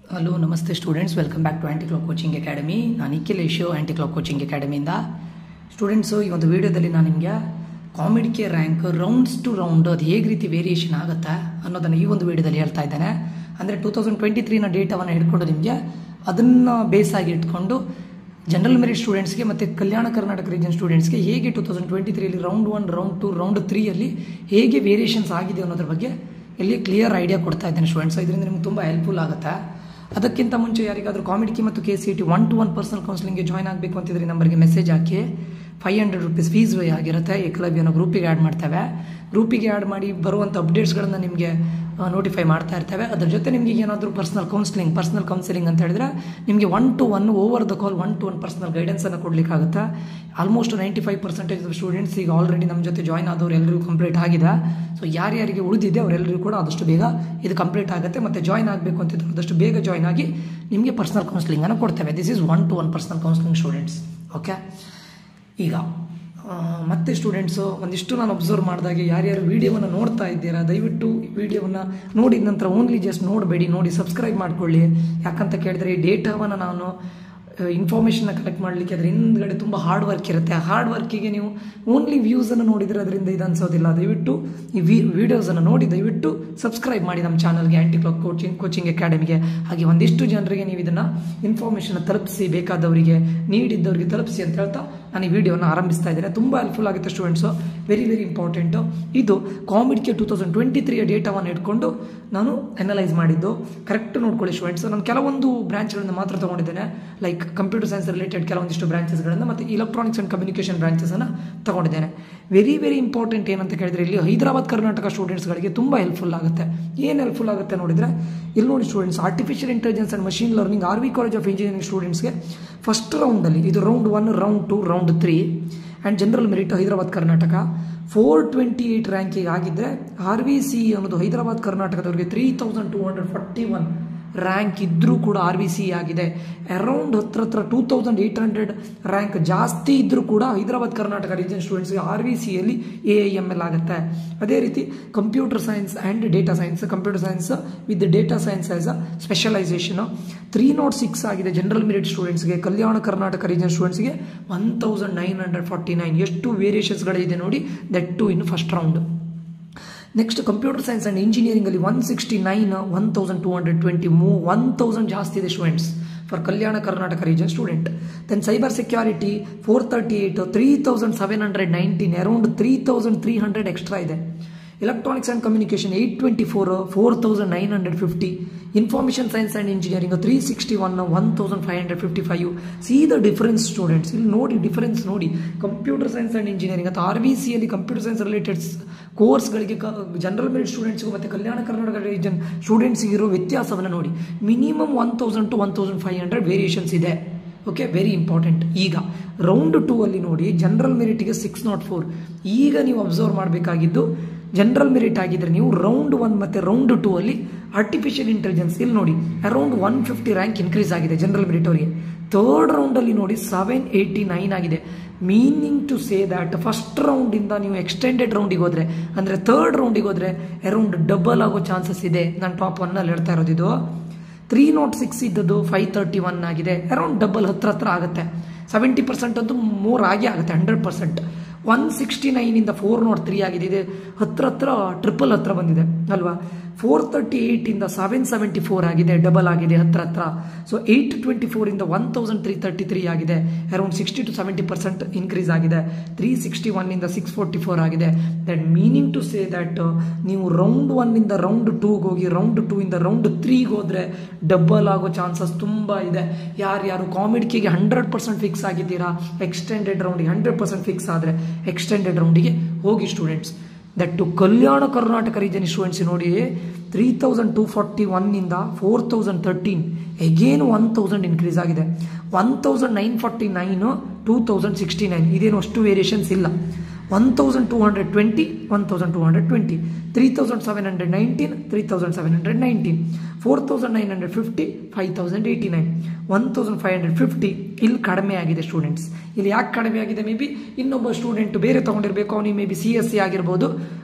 hello ನಮಸ್ತೆ students welcome back to anti clock coaching academy ನಾನು Nikhilesh anti clock coaching ಅಕಾಡೆಮಿಯಿಂದ students ಈ ಒಂದು ವಿಡಿಯೋದಲ್ಲಿ ನಾನು ನಿಮಗೆ ಕಾಮಿಡಿಕೆ ರ್ಯಾಂಕ್ ರೌಂಡ್ಸ್ ಟು ರೌಂಡ್ ಅದು ಹೇಗೆ ರೀತಿ ವೇರಿಯೇಷನ್ ಆಗುತ್ತೆ ಅನ್ನೋದನ್ನು ಈ ಒಂದು ವಿಡಿಯೋದಲ್ಲಿ ಹೇಳ್ತಾ ಇದ್ದೇನೆ ಅಂದರೆ ಟೂ ತೌಸಂಡ್ ಟ್ವೆಂಟಿ ತ್ರೀನ ಡೇಟಾವನ್ನು ಹಿಡ್ಕೊಂಡು ನಿಮಗೆ ಅದನ್ನು ಬೇಸ್ ಆಗಿ ಇಟ್ಕೊಂಡು ಜನರಲ್ ಮೆರಿಟ್ ಸ್ಟೂಡೆಂಟ್ಸ್ಗೆ ಮತ್ತು ಕಲ್ಯಾಣ ಕರ್ನಾಟಕ ರೀಜನ್ ಸ್ಟೂಡೆಂಟ್ಸ್ಗೆ ಹೇಗೆ ಟೂ ತೌಸಂಡ್ ಟ್ವೆಂಟಿ ತ್ರೀಯಲ್ಲಿ round one round two round ತ್ರೀಯಲ್ಲಿ ಹೇಗೆ ವೇರಿಯೇಷನ್ಸ್ ಆಗಿದೆ ಅನ್ನೋದ್ರ ಬಗ್ಗೆ ಇಲ್ಲಿ ಕ್ಲಿಯರ್ ಐಡಿಯಾ ಕೊಡ್ತಾ ಇದ್ದೇನೆ ಸ್ಟೂಡೆಂಟ್ಸ್ ಇದರಿಂದ ನಿಮ್ಗೆ ತುಂಬ ಹೆಲ್ಪ್ಫುಲ್ ಆಗುತ್ತೆ ಅದಕ್ಕಿಂತ ಮುಂಚೆ ಯಾರಿಗಾದರೂ ಕಾಮಿಡಿಕಿ ಮತ್ತು K C T one to one personal ಕೌನ್ಸಿಲಿಂಗ್ಗೆ ಜಾಯ್ನ್ ಆಗಬೇಕು ಅಂತಿದ್ರೆ ನಂಬರ್ಗೆ ಮೆಸೇಜ್ ಹಾಕಿ ಫೈವ್ ಹಂಡ್ರೆಡ್ ರುಪೀಸ್ ಫೀಸ್ ವೇ ಆಗಿರುತ್ತೆ ಏಕಲವ್ಯನ ಗ್ರೂಪಿಗೆ ಆ್ಯಡ್ ಮಾಡ್ತೇವೆ ಗ್ರೂಪಿಗೆ ಆ್ಯಡ್ ಮಾಡಿ ಬರುವಂಥ ಅಪ್ಡೇಟ್ಸ್ಗಳನ್ನು ನಿಮಗೆ ನೋಟಿಫೈ ಮಾಡ್ತಾ ಇರ್ತೇವೆ ಅದ್ರ ಜೊತೆ ನಿಮಗೆ ಏನಾದರೂ ಪರ್ಸನಲ್ ಕೌನ್ಸಿಲಿಂಗ್ ಪರ್ಸನಲ್ ಕೌನ್ಸಿಲಿಂಗ್ ಅಂತ ಹೇಳಿದ್ರೆ ನಿಮಗೆ one to one over the call one to one personal ಗೈಡೆನ್ಸನ್ನು ಕೊಡಲಿಕ್ಕಾಗುತ್ತೆ almost ninety five percentage students ಈಗ ಆಲ್ರೆಡಿ ನಮ್ಮ ಜೊತೆ ಜಾಯ್ನ್ ಆದವರು ಎಲ್ಲರಿಗೂ ಕಂಪ್ಲೀಟ್ ಆಗಿದೆ ಸೊ ಯಾರ್ಯಾರಿಗೆ ಉಳಿದಿದೆ ಅವರೆಲ್ಲರಿಗೂ ಕೂಡ ಆದಷ್ಟು ಬೇಗ ಇದು ಕಂಪ್ಲೀಟ್ ಆಗುತ್ತೆ ಮತ್ತು ಜಾಯ್ನ್ ಆಗಬೇಕು ಅಂತಿದ್ರು ಆದಷ್ಟು ಬೇಗ ಜಾಯ್ನ್ ಆಗಿ ನಿಮಗೆ ಪರ್ಸನಲ್ ಕೌನ್ಸಿಲಿಂಗನ್ನು ಕೊಡ್ತೇವೆ this is one to one personal counselling students okay ಈಗ ಆ, ಮತ್ತೆ ಸ್ಟೂಡೆಂಟ್ಸು ಒಂದಿಷ್ಟು ನಾನು ಅಬ್ಸರ್ವ್ ಮಾಡಿದಾಗೆ ಯಾರ್ಯಾರು ವೀಡಿಯೋವನ್ನು ನೋಡ್ತಾ ಇದ್ದೀರಾ ದಯವಿಟ್ಟು ವೀಡಿಯೋವನ್ನು ನೋಡಿದ ನಂತರ ಓನ್ಲಿ ಜಸ್ಟ್ ನೋಡಬೇಡಿ ನೋಡಿ ಸಬ್ಸ್ಕ್ರೈಬ್ ಮಾಡ್ಕೊಳ್ಳಿ ಯಾಕಂತ ಕೇಳಿದ್ರೆ ಈ ಡೇಟಾವನ್ನು ನಾನು ಇನ್ಫಾರ್ಮೇಷನ್ನ ಕಲೆಕ್ಟ್ ಮಾಡಲಿಕ್ಕೆ ಅದ್ರ ಹಿಂದ್ಗಡೆ ತುಂಬ ಹಾರ್ಡ್ ವರ್ಕ್ ಇರುತ್ತೆ ಆ ಹಾರ್ಡ್ ವರ್ಕಿಗೆ ನೀವು ಓನ್ಲಿ ವ್ಯೂಸನ್ನು ನೋಡಿದರೆ ಅದರಿಂದ ಇದು ಅನ್ಸೋದಿಲ್ಲ ದಯವಿಟ್ಟು ಈ ವಿ ವಿಡಿಯೋಸನ್ನು ನೋಡಿ ದಯವಿಟ್ಟು ಸಬ್ಸ್ಕ್ರೈಬ್ ಮಾಡಿ ನಮ್ಮ ಚಾನಲ್ಗೆ ಆ್ಯಂಟಿ ಕ್ಲಾಕ್ ಕೋಚಿಂಗ್ ಕೋಚಿಂಗ್ ಅಕಾಡೆಮಿಗೆ ಹಾಗೆ ಒಂದಿಷ್ಟು ಜನರಿಗೆ ನೀವು ಇದನ್ನು ಇನ್ಫಾರ್ಮೇಷನ್ ತಲುಪಿಸಿ ಬೇಕಾದವರಿಗೆ ನೀಡಿದ್ದವರಿಗೆ ತಲುಪಿಸಿ ಅಂತ ಹೇಳ್ತಾ ನಾನು ಈ ವಿಡಿಯೋನ ಆರಂಭಿಸ್ತಾ ಇದ್ದೇನೆ ತುಂಬ ಹೆಲ್ಪ್ಫುಲ್ ಆಗುತ್ತೆ ಸ್ಟೂಡೆಂಟ್ಸು ವೆರಿ ವೆರಿ ಇಂಪಾರ್ಟೆಂಟು ಇದು ಕಾಮಿಡ್ಗೆ ಟೂ ತೌಸಂಡ್ ಟ್ವೆಂಟಿ ತ್ರೀಯ ಡೇಟಾವನ್ನು ಇಟ್ಕೊಂಡು ನಾನು ಅನಲೈಸ್ ಮಾಡಿದ್ದು ಕರೆಕ್ಟ್ ನೋಡ್ಕೊಳ್ಳಿ ಸ್ಟೂಡೆಂಟ್ಸ್ ನಾನು ಕೆಲವೊಂದು ಬ್ರಾಂಚ್ಗಳನ್ನು ಮಾತ್ರ ತೊಗೊಂಡಿದ್ದೇನೆ ಲೈಕ್ ಕಂಪ್ಯೂಟರ್ ಸೈನ್ಸ್ ರಿಲೇಟೆಡ್ ಕೆಲವೊಂದಿಷ್ಟು ಬ್ರಾಂಚಸ್ಗಳನ್ನು ಮತ್ತು ಇಲೆಕ್ಟ್ರಾನಿಕ್ಸ್ ಆ್ಯಂಡ್ ಕಮ್ಯುನಿಕೇಷನ್ ಬ್ರಾಂಚಸನ್ನು ತಗೊಂಡಿದ್ದೇನೆ ವೆರಿ ವೆರಿ ಇಂಪಾರ್ಟೆಂಟ್ ಏನಂತ ಕೇಳಿದ್ರೆ ಇಲ್ಲಿ ಹೈದರಾಬಾದ್ ಕರ್ನಾಟಕ ಸ್ಟೂಡೆಂಟ್ಸ್ಗಳಿಗೆ ತುಂಬ ಹೆಲ್ಪ್ಫುಲ್ ಆಗುತ್ತೆ ಏನು ಹೆಲ್ಪ್ಫುಲ್ ಆಗುತ್ತೆ ನೋಡಿದರೆ ಇಲ್ಲಿ ನೋಡಿ students artificial intelligence and machine learning R V college of engineering ಸ್ಟೂಡೆಂಟ್ಸ್ಗೆ ಫಸ್ಟ್ ರೌಂಡಲ್ಲಿ ಇದು round one round two round three and general merit Hyderabad Karnataka four twenty eight ranking ಆಗಿದ್ದರೆ ಆರ್ ವಿ ಸಿ ಅನ್ನೋದು ಹೈದರಾಬಾದ್ ಕರ್ನಾಟಕದವರಿಗೆ three thousand two hundred forty one rank ಇದ್ದರೂ ಕೂಡ R V C ಆಗಿದೆ around ಹತ್ರ ಹತ್ರ two thousand eight hundred rank ಜಾಸ್ತಿ ಇದ್ದರೂ ಕೂಡ ಹೈದರಾಬಾದ್ ಕರ್ನಾಟಕ ರೀಜನ್ ಸ್ಟೂಡೆಂಟ್ಸ್ಗೆ ಆರ್ ವಿ ಸಿಯಲ್ಲಿ ಎ ಐ ಎಮ್ ಎಲ್ ಆಗುತ್ತೆ ಅದೇ ರೀತಿ computer science and data science computer science with data science as a specialisation three not six ಆಗಿದೆ ಜನರಲ್ ಮೆರಿಟ್ ಸ್ಟೂಡೆಂಟ್ಸ್ಗೆ ಕಲ್ಯಾಣ ಕರ್ನಾಟಕ ರೀಜನ್ ಸ್ಟೂಡೆಂಟ್ಸ್ಗೆ one thousand nine hundred forty nine ಎಷ್ಟು ವೇರಿಯೇಷನ್ಸ್ಗಳಿದೆ ನೋಡಿ that too in first round next computer science and ಇಂಜಿನಿಯರಿಂಗಲ್ಲಿ one sixty nine one thousand two hundred twenty ಮೂ one thousand ಜಾಸ್ತಿ ಇದೆ students for Kalyana Karnataka region student then cyber security four thirty eight three thousand seven hundred nineteen around three thousand three hundred extra ಇದೆ electronics and communication eight twenty four four thousand nine hundred fifty information science and engineering three sixty one one thousand five hundred fifty five see the difference students ಇಲ್ಲಿ ನೋಡಿ difference ನೋಡಿ computer science and engineering ಅಥವಾ R B ಸಿಯಲ್ಲಿ computer science related ಕೋರ್ಸ್ಗಳಿಗೆ general merit ಸ್ಟೂಡೆಂಟ್ಸ್ಗೂ ಮತ್ತು Kalyana Karnataka region ಸ್ಟೂಡೆಂಟ್ಸ್ಗೆ ಇರೋ ವ್ಯತ್ಯಾಸವನ್ನು ನೋಡಿ minimum one thousand to one thousand five hundred variations ಇದೆ ಓಕೆ ವೆರಿ ಇಂಪಾರ್ಟೆಂಟ್ ಈಗ ರೌಂಡ್ ಟೂ ಅಲ್ಲಿ ನೋಡಿ ಜನರಲ್ ಮೆರಿಟ್ಗೆ ಸಿಕ್ಸ್ ನಾಟ್ ಫೋರ್ ಈಗ ನೀವು ಅಬ್ಸರ್ವ್ ಮಾಡಬೇಕಾಗಿದ್ದು ಜನರಲ್ ಮೆರಿಟ್ ಆಗಿದ್ರೆ ನೀವು ರೌಂಡ್ ಒನ್ ಮತ್ತು ರೌಂಡ್ ಟೂ ಅಲ್ಲಿ ಆರ್ಟಿಫಿಷಿಯಲ್ ಇಂಟೆಲಿಜೆನ್ಸ್ ಇಲ್ಲಿ ನೋಡಿ around one fifty rank increase ಆಗಿದೆ ಜನರಲ್ ಮೆರಿಟ್ ಅವರಿಗೆ ಥರ್ಡ್ ರೌಂಡಲ್ಲಿ ನೋಡಿ ಸೆವೆನ್ ಏಯ್ಟಿ ನೈನ್ ಆಗಿದೆ meaning to say that first ರೌಂಡಿಂದ ನೀವು ಎಕ್ಸ್ಟೆಂಡೆಡ್ ರೌಂಡಿಗೆ ಹೋದರೆ ಅಂದರೆ ಥರ್ಡ್ ರೌಂಡಿಗೆ ಹೋದರೆ ಅರೌಂಡ್ ಡಬಲ್ ಆಗೋ ಚಾನ್ಸಸ್ ಇದೆ ನಾನು ಟಾಪ್ ಒನ್ನಲ್ಲಿ ಹೇಳ್ತಾ ಇರೋದಿದು ತ್ರೀ ನಾಟ್ ಸಿಕ್ಸ್ ಇದ್ದದ್ದು ಫೈವ್ ತರ್ಟಿ ಒನ್ ಆಗಿದೆ ಅರೌಂಡ್ ಡಬಲ್ ಹತ್ರ ಹತ್ರ ಆಗುತ್ತೆ ಸೆವೆಂಟಿ ಪರ್ಸೆಂಟ್ ಅಂತೂ ಮೋರ್ ಆಗೇ ಆಗುತ್ತೆ ಹಂಡ್ರೆಡ್ ಪರ್ಸೆಂಟ್ ಒನ್ ಸಿಕ್ಸ್ಟಿ ನೈನಿಂದ ಫೋರ್ ನಾಟ್ ತ್ರೀ ಆಗಿದೆ ಇದೆ ಹತ್ರ ಹತ್ರ ಟ್ರಿಪಲ್ ಹತ್ರ ಬಂದಿದೆ ಅಲ್ವಾ ಫೋರ್ ತರ್ಟಿ ಏಯ್ಟಿಂದ ಸೆವೆನ್ ಸೆವೆಂಟಿ ಫೋರ್ ಆಗಿದೆ ಡಬಲ್ ಆಗಿದೆ ಹತ್ರ ಹತ್ರ ಸೊ ಏಯ್ಟ್ ಟ್ವೆಂಟಿ ಫೋರಿಂದ one thousand three thirty three ಆಗಿದೆ around sixty to seventy percent increase ಆಗಿದೆ three sixty ಒನ್ನಿಂದ six forty four ಆಗಿದೆ that meaning to say that ನೀವು ರೌಂಡ್ ಒನ್ನಿಂದ ರೌಂಡ್ ಟೂಗೆ ಹೋಗಿ ರೌಂಡ್ ಟೂ ಇಂದ ರೌಂಡ್ ತ್ರೀಗೆ ಹೋದರೆ ಡಬಲ್ ಆಗೋ ಚಾನ್ಸಸ್ ತುಂಬ ಇದೆ ಯಾರ್ಯಾರು ಕಾಮಿಡಿಗೆ ಹಂಡ್ರೆಡ್ ಪರ್ಸೆಂಟ್ ಫಿಕ್ಸ್ ಆಗಿದ್ದೀರಾ ಎಕ್ಸ್ಟೆಂಡೆಡ್ ರೌಂಡಿಗೆ ಹಂಡ್ರೆಡ್ ಪರ್ಸೆಂಟ್ ಫಿಕ್ಸ್ ಆದರೆ ಎಕ್ಸ್ಟೆಂಡೆಡ್ ರೌಂಡಿಗೆ ಹೋಗಿ students that too Kalyana Karnataka region students ನೋಡಿ ತ್ರೀ ತೌಸಂಡ್ ಟೂ ಫಾರ್ಟಿ ಒನ್ನಿಂದ four thousand thirteen again one thousand increase ಆಗಿದೆ one thousand nine forty nine two thousand sixty nine ಇದೇನು ಅಷ್ಟು ವೇರಿಯೇಷನ್ಸ್ ಇಲ್ಲ one thousand two hundred twenty one thousand two hundred twenty three thousand seven hundred nineteen three thousand seven hundred nineteen four thousand nine hundred fifty five thousand eighty nine one thousand five hundred fifty ಇಲ್ಲಿ ಕಡಿಮೆ ಆಗಿದೆ students ಇಲ್ಲಿ ಯಾಕೆ ಕಡಿಮೆ ಆಗಿದೆ may be ಇನ್ನೊಬ್ಬ student ಬೇರೆ ತೊಗೊಂಡಿರಬೇಕು ಅವನಿಗೆ maybe C S C ಆಗಿರ್ಬೋದು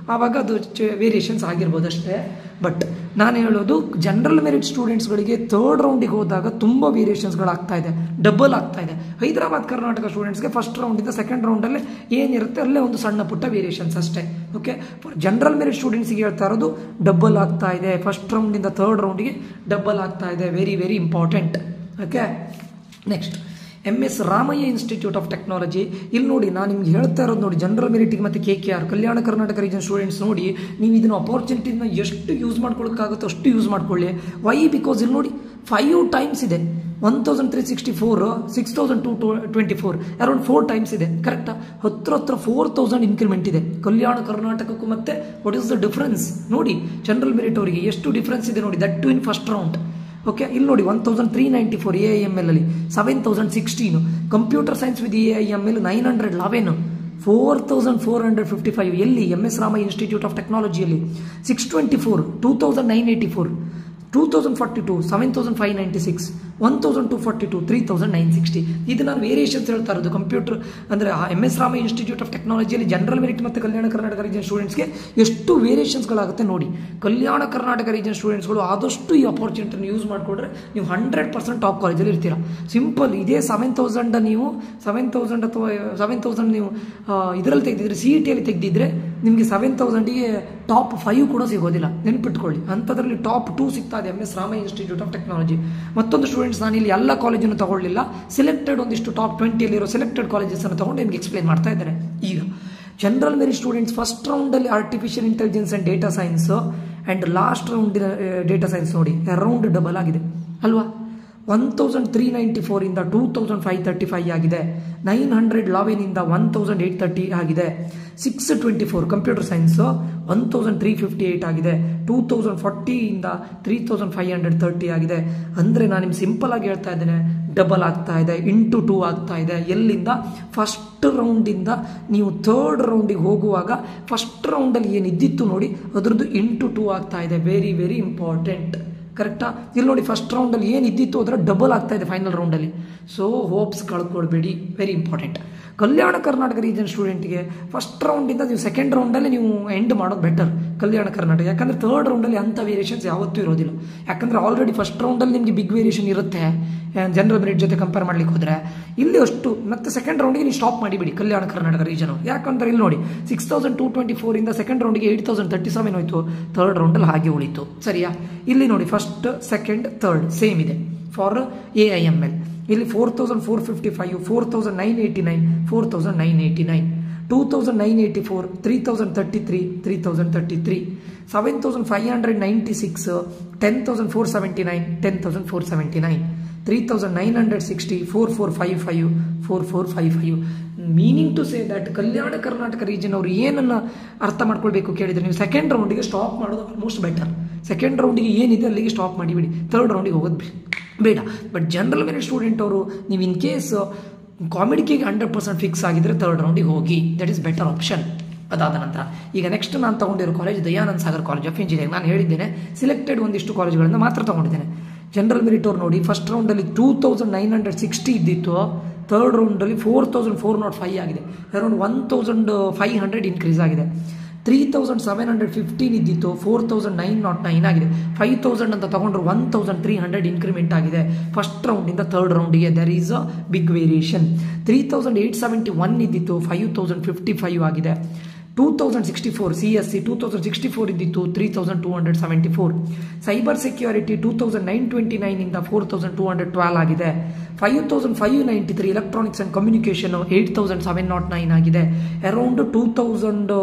ಆವಾಗ ಅದು ವೇರಿಯೇಷನ್ಸ್ ಆಗಿರ್ಬೋದು ಅಷ್ಟೇ ಬಟ್ ನಾನು ಹೇಳೋದು ಜನರಲ್ ಮೆರಿಟ್ ಸ್ಟೂಡೆಂಟ್ಸ್ಗಳಿಗೆ ಥರ್ಡ್ ರೌಂಡಿಗೆ ಹೋದಾಗ ತುಂಬ ವೇರಿಯೇಷನ್ಸ್ಗಳಾಗ್ತಾ ಇದೆ ಡಬಲ್ ಆಗ್ತಾ ಇದೆ ಹೈದರಾಬಾದ್ ಕರ್ನಾಟಕ ಸ್ಟೂಡೆಂಟ್ಸ್ಗೆ ಫಸ್ಟ್ ರೌಂಡಿಂದ ಸೆಕೆಂಡ್ ರೌಂಡಲ್ಲೇ ಏನಿರುತ್ತೆ ಅಲ್ಲೇ ಒಂದು ಸಣ್ಣ ಪುಟ್ಟ ವೇರಿಯೇಷನ್ಸ್ ಅಷ್ಟೇ ಓಕೆ ಫಾರ್ ಜನರಲ್ ಮೆರಿಟ್ ಸ್ಟೂಡೆಂಟ್ಸ್ಗೆ ಹೇಳ್ತಾ ಇರೋದು ಡಬಲ್ ಆಗ್ತಾ ಇದೆ ಫಸ್ಟ್ ರೌಂಡಿಂದ ಥರ್ಡ್ ರೌಂಡಿಗೆ ಡಬಲ್ ಆಗ್ತಾ ಇದೆ very very important okay next M S Ramaiah institute of technology ಇಲ್ಲಿ ನೋಡಿ ನಾನು ನಿಮ್ಗೆ ಹೇಳ್ತಾ ಇರೋದು ನೋಡಿ ಜನರಲ್ ಮೆರಿಟಿಗೆ ಮತ್ತು K K R Kalyana Karnataka region students ನೋಡಿ ನೀವು ಇದನ್ನ ಅಪಾರ್ಚುನಿಟಿನ ಎಷ್ಟು ಯೂಸ್ ಮಾಡ್ಕೊಳ್ಳೋಕ್ಕಾಗುತ್ತೋ ಅಷ್ಟು ಯೂಸ್ ಮಾಡ್ಕೊಳ್ಳಿ ವೈ ಬಿಕಾಸ್ ಇಲ್ಲಿ ನೋಡಿ ಫೈವ್ ಟೈಮ್ಸ್ ಇದೆ one thousand three sixty four six thousand two twenty four around four times ಇದೆ ಕರೆಕ್ಟಾ ಹತ್ರ ಹತ್ರ ಫೋರ್ ತೌಸಂಡ್ ಇನ್ಕ್ರಿಮೆಂಟ್ ಇದೆ ಕಲ್ಯಾಣ ಕರ್ನಾಟಕಕ್ಕೂ ಮತ್ತೆ ವಾಟ್ ಇಸ್ ದ ಡಿಫ್ರೆನ್ಸ್ ನೋಡಿ ಜನರಲ್ ಮೆರಿಟ್ ಅವರಿಗೆ ಎಷ್ಟು ಡಿಫ್ರೆನ್ಸ್ ಇದೆ ನೋಡಿ that too in first round okay ಇಲ್ಲಿ ನೋಡಿ one thousand three ninety four A I M L ಅಲ್ಲಿ seven thousand sixteen computer science with A I M L nine hundred eleven four thousand four hundred fifty five ಎಲ್ಲಿ M S Rama institute of ಟೆಕ್ನಾಲಜಿಯಲ್ಲಿ six twenty four two thousand nine eighty four two thousand forty two seven thousand five ninety six one thousand two forty two three thousand nine sixty ಇದು ನಾನು variations ಹೇಳ್ತಾ ಇರೋದು computer ಅಂದರೆ M S Rama institute of ಟೆಕ್ನಾಲಜಿಯಲ್ಲಿ general merit ಮತ್ತು Kalyana Karnataka region ಸ್ಟೂಡೆಂಟ್ಸ್ಗೆ ಎಷ್ಟು ವೇರಿಯೇಷನ್ಸ್ಗಳಾಗುತ್ತೆ ನೋಡಿ ಕಲ್ಯಾಣ ಕರ್ನಾಟಕ ರೀಜನ್ ಸ್ಟೂಡೆಂಟ್ಸ್ಗಳು ಆದಷ್ಟು ಈ ಅಪಾರ್ಚುನಿಟಿನ ಯೂಸ್ ಮಾಡಿಕೊಂಡ್ರೆ ನೀವು ಹಂಡ್ರೆಡ್ ಪರ್ಸೆಂಟ್ ಟಾಪ್ ಕಾಲೇಜಲ್ಲಿ ಇರ್ತೀರಾ ಸಿಂಪಲ್ ಇದೇ ಸೆವೆನ್ ತೌಸಂಡ್ ನೀವು ಸೆವೆನ್ ತೌಸಂಡ್ ಅಥವಾ ಸೆವೆನ್ ತೌಸಂಡ್ ನೀವು ಇದರಲ್ಲಿ ತೆಗೆದಿದ್ರೆ ಸಿ ಇ ಟಿಯಲ್ಲಿ ತೆಗೆದಿದ್ರೆ ನಿಮಗೆ ಸೆವೆನ್ ತೌಸಂಡಿಗೆ ಟಾಪ್ ಫೈವ್ ಕೂಡ ಸಿಗೋದಿಲ್ಲ ನೆನ್ಪಿಟ್ಕೊಳ್ಳಿ ಅಂಥದ್ರಲ್ಲಿ ಟಾಪ್ ಟೂ ಸಿಗ್ತಾ ಇದೆ M S Ramaiah institute of technology ಮತ್ತೊಂದು ಸ್ಟೂಡೆಂಟ್ಸ್ ನಾನು ಇಲ್ಲಿ ಎಲ್ಲ ಕಾಲೇಜನ್ನು ತಗೊಳ್ಳಿಲ್ಲ ಸೆಲೆಕ್ಟೆಡ್ ಒಂದಿಷ್ಟು ಟಾಪ್ ಟ್ವೆಂಟಿಯಲ್ಲಿರೋ ಸೆಲೆಕ್ಟೆಡ್ ಕಾಲೇಜಸ್ ಅನ್ನು ತಗೊಂಡು ನಿಮ್ಗೆ ಎಕ್ಸ್ಪ್ಲೇನ್ ಮಾಡ್ತಾ ಇದ್ದಾರೆ ಈಗ ಜನರಲ್ ಮೆರಿ ಸ್ಟೂಡೆಂಟ್ಸ್ ಫಸ್ಟ್ ರೌಂಡಲ್ಲಿ artificial intelligence and data science and last ರೌಂಡಿನ ಡೇಟಾ ಸೈನ್ಸ್ ನೋಡಿ ಅರೌಂಡ್ ಡಬಲ್ ಆಗಿದೆ ಅಲ್ವಾ ಒನ್ ತೌಸಂಡ್ ತ್ರೀ ನೈಂಟಿ ಫೋರಿಂದ two thousand five thirty five ಆಗಿದೆ ನೈನ್ ಹಂಡ್ರೆಡ್ ಲೆವೆನಿಂದ ಒನ್ ತೌಸಂಡ್ ಏಯ್ಟ್ ತರ್ಟಿ ಆಗಿದೆ six twenty four computer science one thousand three fifty eight ಆಗಿದೆ two thousand ಫಾರ್ಟಿಯಿಂದ three thousand five hundred thirty ಆಗಿದೆ ಅಂದರೆ ನಾನು ನಿಮ್ಗೆ ಸಿಂಪಲ್ ಆಗಿ ಹೇಳ್ತಾ ಇದ್ದೇನೆ ಡಬಲ್ ಆಗ್ತಾ ಇದೆ ಇಂಟು ಟೂ ಆಗ್ತಾ ಇದೆ ಎಲ್ಲಿಂದ ಫಸ್ಟ್ ರೌಂಡಿಂದ ನೀವು ಥರ್ಡ್ ರೌಂಡಿಗೆ ಹೋಗುವಾಗ ಫಸ್ಟ್ ರೌಂಡಲ್ಲಿ ಏನಿದ್ದಿತ್ತು ನೋಡಿ ಅದರದ್ದು ಇಂಟು ಟೂ ಆಗ್ತಾ ಇದೆ ವೆರಿ ವೆರಿ ಇಂಪಾರ್ಟೆಂಟ್ ಕರೆಕ್ಟಾ ಇಲ್ಲಿ ನೋಡಿ ಫಸ್ಟ್ ರೌಂಡಲ್ಲಿ ಏನಿದ್ದಿತ್ತು ಅದರ ಡಬಲ್ ಆಗ್ತಾ ಇದೆ ಫೈನಲ್ ರೌಂಡಲ್ಲಿ ಸೊ ಹೋಪ್ಸ್ ಕಳ್ಕೊಳ್ಬೇಡಿ very important Kalyana Karnataka region ಸ್ಟೂಡೆಂಟ್ಗೆ ಫಸ್ಟ್ ರೌಂಡಿಂದ ನೀವು ಸೆಕೆಂಡ್ ರೌಂಡಲ್ಲಿ ನೀವು ಎಂಡ್ ಮಾಡೋದು ಬೆಟರ್ ಕಲ್ಯಾಣ ಕರ್ನಾಟಕ ಯಾಕಂದರೆ ಥರ್ಡ್ ರೌಂಡಲ್ಲಿ ಅಂಥ ವೇರಿಯೇಷನ್ಸ್ ಯಾವತ್ತೂ ಇರೋದಿಲ್ಲ ಯಾಕಂದರೆ ಆಲ್ರೆಡಿ ಫಸ್ಟ್ ರೌಂಡಲ್ಲಿ ನಿಮಗೆ ಬಿಗ್ ವೇರಿಯೇಷನ್ ಇರುತ್ತೆ ಜನರಲ್ ಮೆರಿಟ್ ಜೊತೆ ಕಂಪೇರ್ ಮಾಡ್ಲಿಕ್ಕೆ ಹೋದರೆ ಇಲ್ಲಿ ಅಷ್ಟು ಮತ್ತೆ ಸೆಕೆಂಡ್ ರೌಂಡಿಗೆ ನೀವು ಸ್ಟಾಪ್ ಮಾಡಿಬಿಡಿ ಕಲ್ಯಾಣ ಕರ್ನಾಟಕ ರೀಜನು ಯಾಕಂದ್ರೆ ಇಲ್ಲಿ ನೋಡಿ ಸಿಕ್ಸ್ ತೌಸಂಡ್ ಟೂ ಟ್ವೆಂಟಿ ಫೋರಿಂದ ಸೆಕೆಂಡ್ ರೌಂಡಿಗೆ ಏಯ್ಟ್ ತೌಸಂಡ್ ತರ್ಟಿ ಸೆವೆನ್ ಹೋಯಿತು ಥರ್ಡ್ ರೌಂಡಲ್ಲಿ ಹಾಗೆ ಉಳಿತು ಸರಿಯಾ ಇಲ್ಲಿ ನೋಡಿ ಫಸ್ಟ್ ಸೆಕೆಂಡ್ ಥರ್ಡ್ ಸೇಮ್ ಇದೆ for A I M L ಇಲ್ಲಿ four thousand four fifty five four thousand nine eighty nine four thousand nine eighty nine two thousand nine eighty four three thousand thirty three three thousand thirty three seven thousand five hundred ninety six ten thousand four seventy nine ten thousand four seventy nine three thousand nine hundred sixty four four five five four four five five meaning to say that Kalyana Karnataka region ಅವರು ಏನನ್ನು ಅರ್ಥ ಮಾಡ್ಕೊಳ್ಬೇಕು ಕೇಳಿದರೆ ನೀವು second ರೌಂಡಿಗೆ stop ಮಾಡೋದು almost better second ರೌಂಡಿಗೆ ಏನಿದೆ ಅಲ್ಲಿಗೆ ಸ್ಟಾಪ್ ಮಾಡಿಬಿಡಿ ಥರ್ಡ್ ರೌಂಡಿಗೆ ಹೋಗೋದು ಬೇಡ ಬಟ್ ಜನರಲ್ ಮೆರಿಟ್ ಸ್ಟೂಡೆಂಟ್ ಅವರು ನೀವು ಇನ್ ಕೇಸ್ ಕಾಮಿಡಿಗೆ ಹಂಡ್ರೆಡ್ ಪರ್ಸೆಂಟ್ ಫಿಕ್ಸ್ ಆಗಿದ್ರೆ ಥರ್ಡ್ ರೌಂಡಿಗೆ ಹೋಗಿ ದಟ್ ಈಸ್ ಬೆಟರ್ ಆಪ್ಷನ್ ಅದಾದ ನಂತರ ಈಗ ನೆಕ್ಸ್ಟ್ ನಾನು ತಗೊಂಡಿರೋ college Dayanand Sagar college of engineering ನಾನು ಹೇಳಿದ್ದೇನೆ ಸಿಲೆಕ್ಟೆಡ್ ಒಂದಿಷ್ಟು ಕಾಲೇಜ್ಗಳನ್ನು ಮಾತ್ರ ತಗೊಂಡಿದ್ದೇನೆ ಜನರಲ್ ಮೆರಿಟ್ ಅವ್ರು ನೋಡಿ ಫಸ್ಟ್ ರೌಂಡಲ್ಲಿ two thousand nine hundred sixty ಇದ್ದಿತ್ತು ಥರ್ಡ್ ರೌಂಡಲ್ಲಿ four thousand four not five ಆಗಿದೆ around one thousand five hundred increase ಆಗಿದೆ three thousand seven hundred fifteen ಇದ್ದಿತ್ತು four thousand nine nought nine ಆಗಿದೆ ಫೈವ್ ತೌಸಂಡ್ ಅಂತ ತಗೊಂಡ್ರೆ one thousand three hundred increment ಆಗಿದೆ first ರೌಂಡಿಂದ ಥರ್ಡ್ ರೌಂಡಿಗೆ there is a big variation three thousand eight seventy one ಇದ್ದಿತ್ತು five thousand fifty five ಆಗಿದೆ two thousand sixty four C S C two thousand sixty four ಇದ್ದಿತ್ತು three thousand two hundred seventy four cyber security two thousand nine twenty ನೈನಿಂದ four thousand two hundred twelve ಆಗಿದೆ five thousand five ninety three electronics and communication eight thousand seven nought nine ಆಗಿದೆ around two thousand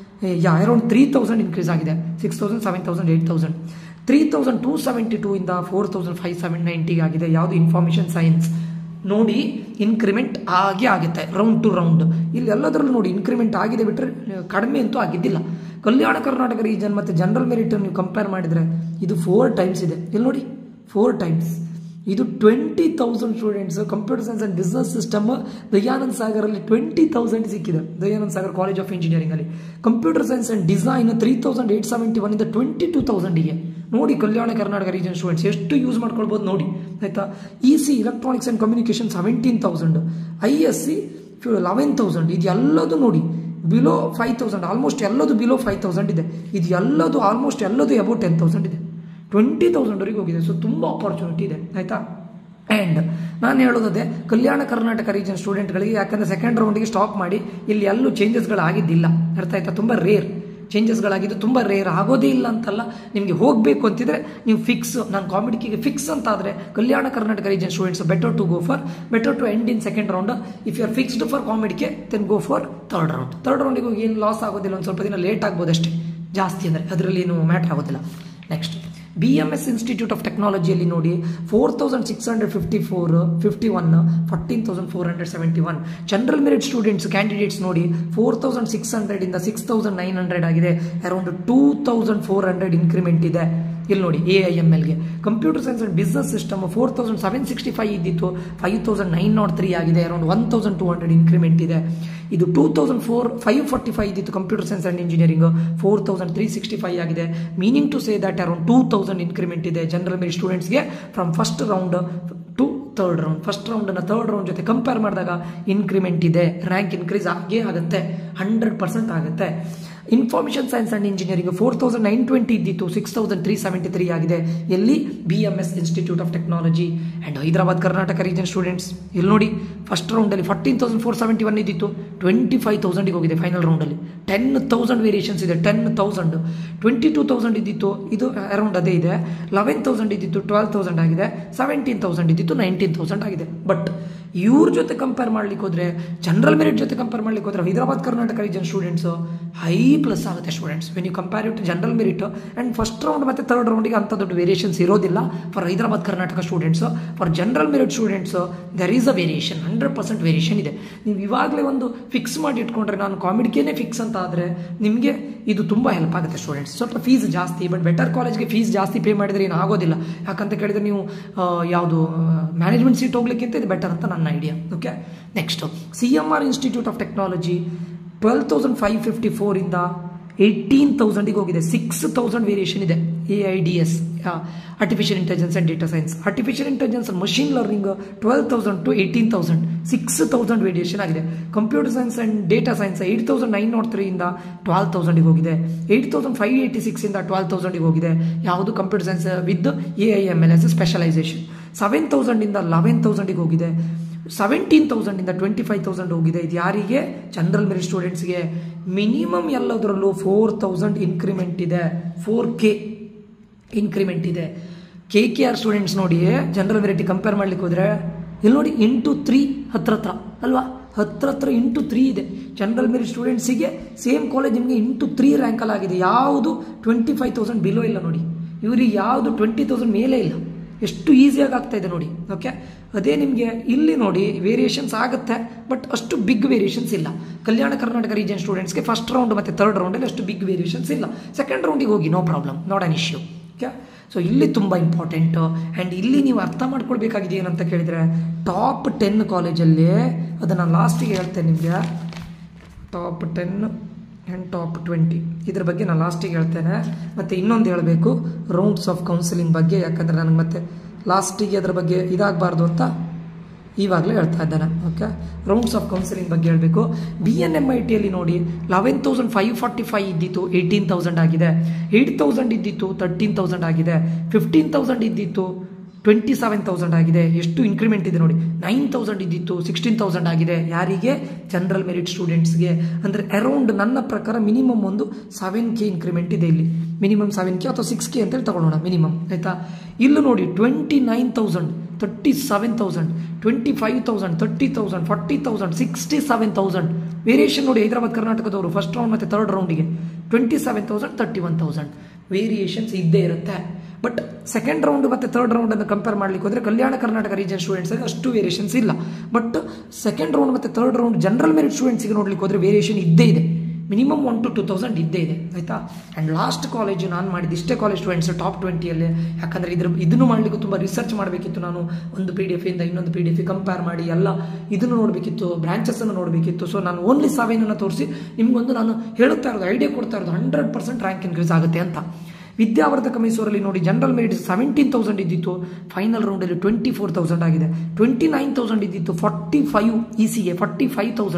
ಯಾ around three thousand increase ಆಗಿದೆ six thousand seven thousand eight thousand three thousand two seventy two ಇಂದ four thousand five seven ನೈಂಟಿಗೆ ಆಗಿದೆ ಯಾವುದು information science ನೋಡಿ increment ಆಗೇ ಆಗುತ್ತೆ round two round ಇಲ್ಲಿ ಎಲ್ಲದರಲ್ಲೂ ನೋಡಿ ಇನ್ಕ್ರಿಮೆಂಟ್ ಆಗಿದೆ ಬಿಟ್ಟರೆ ಕಡಿಮೆ ಅಂತೂ ಆಗಿದ್ದಿಲ್ಲ ಕಲ್ಯಾಣ ಕರ್ನಾಟಕ ರೀಜನ್ ಮತ್ತು ಜನರಲ್ ಮೆರಿಟ್ ನೀವು ಕಂಪೇರ್ ಮಾಡಿದರೆ ಇದು ಫೋರ್ ಟೈಮ್ಸ್ ಇದೆ ಇಲ್ಲಿ ನೋಡಿ ಫೋರ್ ಟೈಮ್ಸ್ ಇದು twenty thousand students computer science and business system Dayanand ಸಾಗರಲ್ಲಿ ಟ್ವೆಂಟಿ ತೌಸಂಡ್ ಸಿಕ್ಕಿದೆ ದಯಾನಂದ್ ಸಾಗರ್ ಕಾಲೇಜ್ ಆಫ್ ಇಂಜಿನಿಯರಿಂಗಲ್ಲಿ computer science and design three thousand eight seventy ಒನ್ನಿಂದ ಟ್ವೆಂಟಿ ಟೂ ತೌಸಂಡಿಗೆ ನೋಡಿ ಕಲ್ಯಾಣ ಕರ್ನಾಟಕ ರೀಜನ್ ಸ್ಟೂಡೆಂಟ್ಸ್ ಎಷ್ಟು ಯೂಸ್ ಮಾಡ್ಕೊಳ್ಬೋದು ನೋಡಿ ಆಯಿತಾ E C electronics and communication seventeen thousand I S C eleven thousand ಇದೆಲ್ಲದು ನೋಡಿ ಬಿಲೋ ಫೈವ್ ತೌಸಂಡ್ ಆಲ್ಮೋಸ್ಟ್ ಎಲ್ಲದು ಬಿಲೋ ಫೈವ್ ತೌಸಂಡ್ ಇದೆ ಇದು ಎಲ್ಲದು ಆಲ್ಮೋಸ್ಟ್ ಎಲ್ಲದು ಅಬೌ ಟೆನ್ ತೌಸಂಡ್ ಇದೆ ಟ್ವೆಂಟಿ ತೌಸಂಡ್ವರೆಗೆ ಹೋಗಿದೆ ಸೊ ತುಂಬ ಆಪರ್ಚುನಿಟಿ ಇದೆ ಆಯಿತಾ ಆ್ಯಂಡ್ ನಾನು ಹೇಳೋದೇ ಕಲ್ಯಾಣ ಕರ್ನಾಟಕ ರೀಜನ್ ಸ್ಟೂಡೆಂಟ್ಗಳಿಗೆ ಯಾಕಂದರೆ ಸೆಕೆಂಡ್ ರೌಂಡಿಗೆ ಸ್ಟಾಪ್ ಮಾಡಿ ಇಲ್ಲಿ ಎಲ್ಲೂ ಚೇಂಜಸ್ಗಳಾಗಿದ್ದಿಲ್ಲ ಅರ್ಥ ಆಯ್ತಾ ತುಂಬ ರೇರ್ ಚೇಂಜಸ್ಗಳಾಗಿದ್ದು ತುಂಬ ರೇರ್ ಆಗೋದೇ ಇಲ್ಲ ಅಂತಲ್ಲ ನಿಮಗೆ ಹೋಗಬೇಕು ಅಂತಿದ್ರೆ ನೀವು ಫಿಕ್ಸ್ ನಾನು ಕಾಮಿಡಿಗೆ ಫಿಕ್ಸ್ ಅಂತ ಆದರೆ Kalyana Karnataka region students better to go for better to end in second round if you are fixed for ಕಾಮಿಡಿಗೆ then go for third round third ರೌಂಡಿಗೆ ಹೋಗಿ ಏನು ಲಾಸ್ ಆಗೋದಿಲ್ಲ ಒಂದು ಸ್ವಲ್ಪ ದಿನ ಲೇಟ್ ಆಗ್ಬೋದು ಅಷ್ಟೇ ಜಾಸ್ತಿ ಅಂದರೆ ಅದರಲ್ಲಿ ಏನು ಮ್ಯಾಟ್ರ್ ಆಗೋದಿಲ್ಲ next B M S institute of ಟೆಕ್ನಾಲಜಿಯಲ್ಲಿ ನೋಡಿ four thousand six hundred fifty four fifty one fourteen thousand four hundred seventy one general merit students candidates ನೋಡಿ ಫೋರ್ ತೌಸಂಡ್ ಸಿಕ್ಸ್ ಹಂಡ್ರೆಡಿಂದ ಸಿಕ್ಸ್ ತೌಸಂಡ್ ನೈನ್ ಹಂಡ್ರೆಡ್ ಆಗಿದೆ around two thousand four hundred increment ಇದೆ ಇಲ್ಲಿ ನೋಡಿ A I M ಎಲ್ಗೆ computer science and business system four thousand seven sixty five ಇದ್ದಿತ್ತು five thousand nine nought three ಆಗಿದೆ around one thousand two hundred increment ಇದೆ ಇದು two thousand four five forty five ಇದ್ದಿತ್ತು computer science and engineering four thousand three sixty five ಆಗಿದೆ meaning to say that around two thousand increment ಇದೆ general merit ಸ್ಟೂಡೆಂಟ್ಸ್ಗೆ from first round to third round first ರೌಂಡನ್ನು third round ಜೊತೆ compare ಮಾಡಿದಾಗ increment ಇದೆ rank increase ಆಗೇ ಆಗುತ್ತೆ hundred percent ಆಗುತ್ತೆ information science and engineering four thousand nine twenty ಇದ್ದಿತ್ತು six thousand three seventy three ಆಗಿದೆ ಎಲ್ಲಿ B M S institute of technology and Hyderabad Karnataka region students ಇಲ್ಲಿ ನೋಡಿ ಫಸ್ಟ್ ರೌಂಡಲ್ಲಿ fourteen thousand four seventy one ಇದ್ದಿತ್ತು ಟ್ವೆಂಟಿ ಫೈವ್ ತೌಸಂಡಿಗೆ ಹೋಗಿದೆ ಫೈನಲ್ ರೌಂಡಲ್ಲಿ ಟೆನ್ ತೌಸಂಡ್ ವೇರಿಯೇಷನ್ಸ್ ಇದೆ ten thousand twenty two thousand ಇದ್ದಿತ್ತು ಇದು ಅರೌಂಡ್ ಅದೇ ಇದೆ ಲೆವೆನ್ ತೌಸಂಡ್ ಇದ್ದಿತ್ತು ಟ್ವೆಲ್ ತೌಸಂಡ್ ಆಗಿದೆ ಸೆವೆಂಟೀನ್ ತೌಸಂಡ್ ಇದ್ದಿತ್ತು ನೈನ್ಟೀನ್ ತೌಸಂಡ್ ಆಗಿದೆ ಬಟ್ ಇವ್ರ ಜೊತೆ ಕಂಪೇರ್ ಮಾಡ್ಲಿಕ್ಕೆ ಹೋದ್ರೆ ಜನರಲ್ ಮೆರಿಟ್ ಜೊತೆ ಕಂಪೇರ್ ಮಾಡ್ಲಿಕ್ಕೆ ಹೋದ್ರೆ Hyderabad Karnataka region students high plus ಆಗುತ್ತೆ students when you compare to general merit and first round ಮತ್ತು ಥರ್ಡ್ ರೌಂಡಿಗೆ ಅಂಥ ದೊಡ್ಡ ವೇರಿಯೇಷನ್ಸ್ ಇರೋದಿಲ್ಲ for Hyderabad Karnataka students for general merit students there is a variation hundred percent variation ಇದೆ ನೀವು ಇವಾಗಲೇ ಒಂದು ಫಿಕ್ಸ್ ಮಾಡಿ ಇಟ್ಕೊಂಡ್ರೆ ನಾನು ಕಾಮಿಡಿಗೇನೆ ಫಿಕ್ಸ್ ಅಂತ ಆದರೆ ನಿಮಗೆ ಇದು ತುಂಬ ಹೆಲ್ಪ್ ಆಗುತ್ತೆ ಸ್ಟೂಡೆಂಟ್ಸ್ ಸ್ವಲ್ಪ ಫೀಸ್ ಜಾಸ್ತಿ ಬಟ್ ಬೆಟರ್ ಕಾಲೇಜ್ಗೆ ಫೀಸ್ ಜಾಸ್ತಿ ಪೇ ಮಾಡಿದರೆ ಏನು ಆಗೋದಿಲ್ಲ ಯಾಕಂತ ಕೇಳಿದರೆ ನೀವು ಯಾವುದು ಮ್ಯಾನೇಜ್ಮೆಂಟ್ ಸೀಟ್ ಹೋಗ್ಲಿಕ್ಕಿಂತ ಇದು ಬೆಟರ್ ಅಂತ ನನ್ನ idea okay next C M R institute of technology twelve thousand five fifty ಫೋರಿಂದ ಏಯ್ಟೀನ್ ತೌಸಂಡಿಗೆ ಹೋಗಿದೆ ಸಿಕ್ಸ್ ತೌಸಂಡ್ ವೇರಿಯೇಷನ್ ಇದೆ A I D S artificial intelligence and data science artificial intelligence and machine learning twelve thousand to eighteen thousand six thousand variation ಆಗಿದೆ computer science and data science eight thousand nine nought ತ್ರೀಯಿಂದ twelve ತೌಸಂಡಿಗೆ ಹೋಗಿದೆ eight thousand five eighty ಸಿಕ್ಸಿಂದ twelve ತೌಸಂಡಿಗೆ ಹೋಗಿದೆ ಯಾವುದು computer science with A I M L S specialization seven ತೌಸಂಡಿಂದ eleven ತೌಸಂಡಿಗೆ ಹೋಗಿದೆ ಸೆವೆಂಟೀನ್ ತೌಸಂಡಿಂದ ಟ್ವೆಂಟಿ ಫೈವ್ ತೌಸಂಡ್ ಹೋಗಿದೆ ಇದು ಯಾರಿಗೆ ಜನರಲ್ ಮೆರಿಟ್ ಸ್ಟೂಡೆಂಟ್ಸ್ಗೆ ಮಿನಿಮಮ್ ಎಲ್ಲದರಲ್ಲೂ ಫೋರ್ ತೌಸಂಡ್ ಇನ್ಕ್ರಿಮೆಂಟ್ ಇದೆ ಫೋರ್ ಕೆ ಇನ್ಕ್ರಿಮೆಂಟ್ ಇದೆ ಕೆ ಕೆ ಆರ್ ಸ್ಟೂಡೆಂಟ್ಸ್ ನೋಡಿ ಜನರಲ್ ಮೆರಿಟ್ ಕಂಪೇರ್ ಮಾಡ್ಲಿಕ್ಕೆ ಹೋದರೆ ಇಲ್ಲಿ ನೋಡಿ ಇಂಟು ತ್ರೀ ಹತ್ರ ಹತ್ರ ಅಲ್ವಾ ಹತ್ರ ಹತ್ರ ಇಂಟು ತ್ರೀ ಇದೆ ಜನರಲ್ ಮೆರಿಟ್ ಸ್ಟೂಡೆಂಟ್ಸಿಗೆ ಸೇಮ್ ಕಾಲೇಜ್ ನಿಮಗೆ ಇಂಟು ತ್ರೀ ರ್ಯಾಂಕಲ್ಲಿ ಆಗಿದೆ ಯಾವುದು ಟ್ವೆಂಟಿ ಫೈವ್ ತೌಸಂಡ್ ಬಿಲೋ ಇಲ್ಲ ನೋಡಿ ಇವ್ರಿಗೆ ಯಾವುದು ಟ್ವೆಂಟಿ ತೌಸಂಡ್ ಮೇಲೆ ಇಲ್ಲ ಎಷ್ಟು ಈಸಿಯಾಗಿ ಆಗ್ತಾ ಇದೆ ನೋಡಿ ಓಕೆ ಅದೇ ನಿಮಗೆ ಇಲ್ಲಿ ನೋಡಿ ವೇರಿಯೇಷನ್ಸ್ ಆಗುತ್ತೆ ಬಟ್ ಅಷ್ಟು ಬಿಗ್ ವೇರಿಯೇಷನ್ಸ್ ಇಲ್ಲ ಕಲ್ಯಾಣ ಕರ್ನಾಟಕ ರೀಜನ್ ಸ್ಟೂಡೆಂಟ್ಸ್ಗೆ ಫಸ್ಟ್ ರೌಂಡ್ ಮತ್ತು ಥರ್ಡ್ ರೌಂಡಲ್ಲಿ ಅಷ್ಟು ಬಿಗ್ ವೇರಿಯೇಷನ್ಸ್ ಇಲ್ಲ ಸೆಕೆಂಡ್ ರೌಂಡಿಗೆ ಹೋಗಿ no problem not an issue okay so ಇಲ್ಲಿ ತುಂಬ ಇಂಪಾರ್ಟೆಂಟು ಆ್ಯಂಡ್ ಇಲ್ಲಿ ನೀವು ಅರ್ಥ ಮಾಡ್ಕೊಳ್ಬೇಕಾಗಿದೆ ಏನಂತ ಕೇಳಿದರೆ ಟಾಪ್ ಟೆನ್ ಕಾಲೇಜಲ್ಲಿ ಅದನ್ನು ಲಾಸ್ಟಿಗೆ ಹೇಳ್ತೇನೆ ನಿಮಗೆ top ten and top twenty ಇದ್ರ ಬಗ್ಗೆ ನಾನು ಲಾಸ್ಟಿಗೆ ಹೇಳ್ತೇನೆ ಮತ್ತು ಇನ್ನೊಂದು ಹೇಳಬೇಕು ರೌಂಡ್ಸ್ ಆಫ್ ಕೌನ್ಸಿಲಿಂಗ್ ಬಗ್ಗೆ ಯಾಕಂದರೆ ನನಗೆ ಮತ್ತೆ ಲಾಸ್ಟಿಗೆ ಅದ್ರ ಬಗ್ಗೆ ಇದಾಗಬಾರ್ದು ಅಂತ ಇವಾಗಲೇ ಹೇಳ್ತಾ ಇದ್ದಾನೆ ಓಕೆ ರೌಂಡ್ಸ್ ಆಫ್ ಕೌನ್ಸಿಲಿಂಗ್ ಬಗ್ಗೆ ಹೇಳಬೇಕು ಬಿ ಎನ್ ಎಮ್ ಐ ಟಿಯಲ್ಲಿ ನೋಡಿ eleven thousand five forty five ಇದ್ದಿತ್ತು ಏಯ್ಟೀನ್ ತೌಸಂಡ್ ಆಗಿದೆ ಏಯ್ಟ್ ತೌಸಂಡ್ ಇದ್ದಿತ್ತು ತರ್ಟೀನ್ ತೌಸಂಡ್ ಆಗಿದೆ ಫಿಫ್ಟೀನ್ ತೌಸಂಡ್ ಇದ್ದಿತ್ತು ಟ್ವೆಂಟಿ ಸೆವೆನ್ ತೌಸಂಡ್ ಆಗಿದೆ ಎಷ್ಟು ಇನ್ಕ್ರಿಮೆಂಟ್ ಇದೆ ನೋಡಿ ನೈನ್ ತೌಸಂಡ್ ಇದ್ದಿತ್ತು ಸಿಕ್ಸ್ಟೀನ್ ತೌಸಂಡ್ ಆಗಿದೆ ಯಾರಿಗೆ ಜನರಲ್ ಮೆರಿಟ್ ಸ್ಟೂಡೆಂಟ್ಸ್ಗೆ ಅಂದರೆ ಅರೌಂಡ್ ನನ್ನ ಪ್ರಕಾರ ಮಿನಿಮಮ್ ಒಂದು ಸೆವೆನ್ ಕೆ ಇನ್ಕ್ರಿಮೆಂಟ್ ಇದೆ ಇಲ್ಲಿ ಮಿನಿಮಮ್ ಸೆವೆನ್ ಕೆ ಅಥವಾ ಸಿಕ್ಸ್ ಕೆ ಅಂತೇಳಿ ತಗೊಳ್ಳೋಣ ಮಿನಿಮಮ್ ಆಯಿತಾ ಇಲ್ಲೂ ನೋಡಿ twenty nine thousand thirty seven thousand twenty five thousand thirty thousand forty thousand sixty seven thousand variation ನೋಡಿ ಹೈದರಾಬಾದ್ ಕರ್ನಾಟಕದವರು ಫಸ್ಟ್ ರೌಂಡ್ ಮತ್ತು ಥರ್ಡ್ ರೌಂಡಿಗೆ twenty seven thousand thirty one thousand variations ಇದ್ದೇ ಇರುತ್ತೆ ಬಟ್ ಸೆಕೆಂಡ್ ರೌಂಡ್ ಮತ್ತು ಥರ್ಡ್ ರೌಂಡನ್ನು compare ಮಾಡ್ಲಿಕ್ಕೆ ಹೋದರೆ ಕಲ್ಯಾಣ ಕರ್ನಾಟಕ ರೀಜನ್ ಸ್ಟೂಡೆಂಟ್ಸ್ಗೆ ಅಷ್ಟು ವೇರಿಯೇಷನ್ಸ್ ಇಲ್ಲ ಬಟ್ ಸೆಕೆಂಡ್ ರೌಂಡ್ ಮತ್ತು ಥರ್ಡ್ ರೌಂಡ್ ಜನರಲ್ ಮೆರಿಟ್ ಸ್ಟೂಡೆಂಟ್ಸ್ಗೆ ನೋಡ್ಲಿಕ್ಕೆ ಹೋದರೆ ವೇರಿಯೇಷನ್ ಇದ್ದೇ ಇದೆ minimum one two two thousand ಇದ್ದೇ ಇದೆ ಆಯಿತಾ ಆ್ಯಂಡ್ ಲಾಸ್ಟ್ ಕಾಲೇಜು ನಾನು ಮಾಡಿದ್ದು ಇಷ್ಟೇ ಕಾಲೇಜ್ ಸ್ಟೂಡೆಂಟ್ಸ್ ಟಾಪ್ ಟ್ವೆಂಟಿಯಲ್ಲಿ ಯಾಕಂದರೆ ಇದ್ರ ಇದನ್ನು ಮಾಡಲಿಕ್ಕೆ ತುಂಬ ರಿಸರ್ಚ್ ಮಾಡಬೇಕಿತ್ತು ನಾನು ಒಂದು ಪಿ ಡಿ ಎಫ್ ಇಂದ ಇನ್ನೊಂದು ಪಿ ಡಿ ಎಫ್ ಕಂಪೇರ್ ಮಾಡಿ ಎಲ್ಲ ಇದನ್ನು ನೋಡಬೇಕಿತ್ತು ಬ್ರಾಂಚಸ್ಸನ್ನು ನೋಡಬೇಕಿತ್ತು ಸೊ ನಾನು ಓನ್ಲಿ ಸೆವೆನನ್ನು ತೋರಿಸಿ ನಿಮಗೊಂದು ನಾನು ಹೇಳುತ್ತಾ ಇರೋದು ಐಡಿಯಾ ಕೊಡ್ತಾ ಇರೋದು ಹಂಡ್ರೆಡ್ ಪರ್ಸೆಂಟ್ ರ್ಯಾಂಕ್ ಇನ್ಕ್ರೀಸ್ ಆಗುತ್ತೆ ಅಂತ ವಿದ್ಯಾವರ್ಧಕ ಮೈಸೂರಲ್ಲಿ ನೋಡಿ ಜನರಲ್ ಮೆರಿಟ್ ಸೆವೆಂಟೀನ್ ತೌಸಂಡ್ ಇದ್ದಿತ್ತು ಫೈನಲ್ ರೌಂಡಲ್ಲಿ ಟ್ವೆಂಟಿ ಫೋರ್ ತೌಸಂಡ್ ಆಗಿದೆ ಟ್ವೆಂಟಿ ನೈನ್ ತೌಸಂಡ್ ಇದ್ದಿತ್ತು ಫಾರ್ಟಿ ಫೈವ್ ಇ ಸಿಗೆ forty five thousand